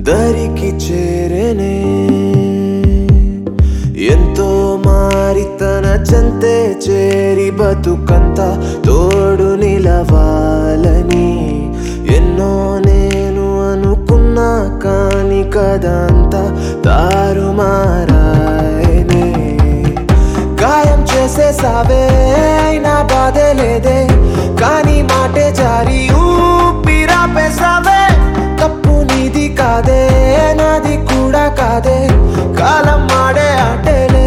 దరికి చేరనే ఎంతో మారి తన చెంతే చేరి బతుకంత తోడు నిలవాలని ఎన్నో నేను అనుకున్నా కాని కదంతా తారుమారాయనే గాయం చేసేసావే అయినా బాధే లేదే కానీ మాటే జారి ఊపిరాపేసావే తప్పు నీది కాదే నాది కూడా కాదే కాలం ఆడే ఆటేలే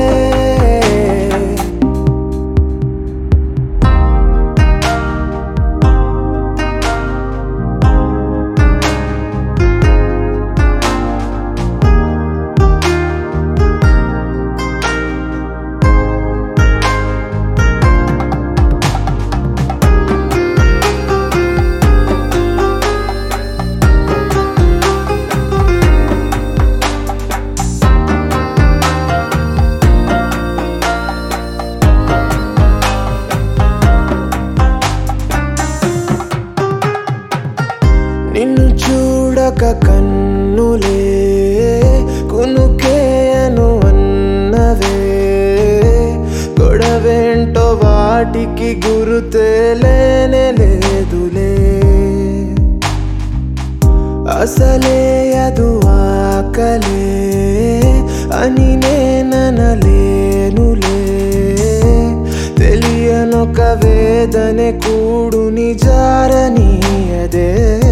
నిన్ను చూడక కన్నులే కునుకేయను అన్నవే గొడవేంటో వాటికి గురుతే లేనే లేదులే అసలే అదు ఆకలే అని నేననలేనులే తెలియనొక వేదనే కూడుని జారనీయదే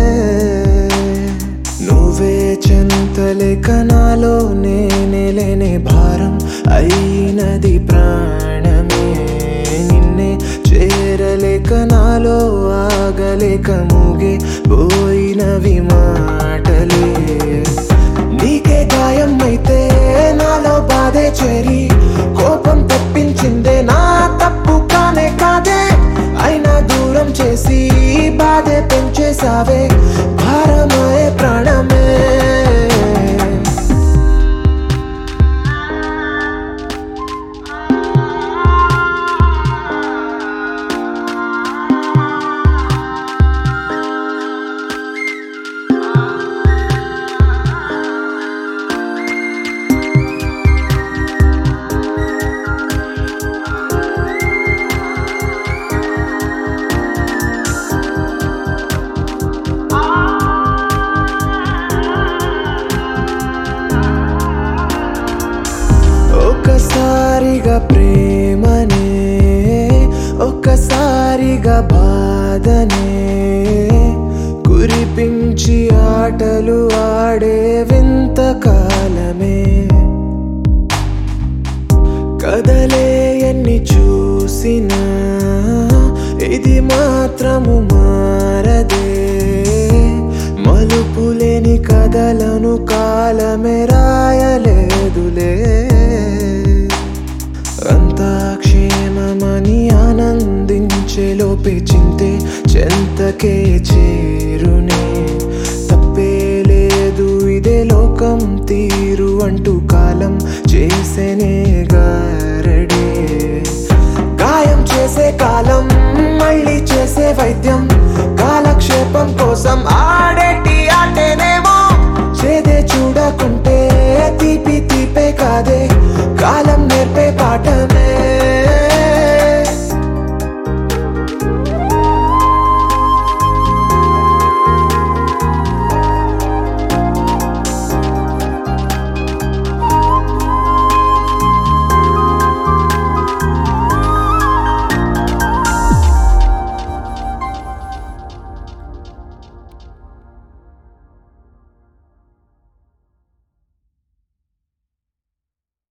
నువ్వే చెంతలేక నాలో నేనే లేనే భారం అయినది ప్రాణమే నిన్నే చేరలేక నాలో ఆగలేక మూగే పోయినవి మాటలే నీకే గాయం అయితే నాలో బాధే చేరి కోపం తెప్పించిందే నా తప్పు కానే కాదే అయినా దూరం చేసి బాధే పెంచేసావే భారమాయే ప్రాణమే ఒక్కసారిగా ప్రేమనే ఒక్కసారిగా బాధనే కురిపించి ఆటలు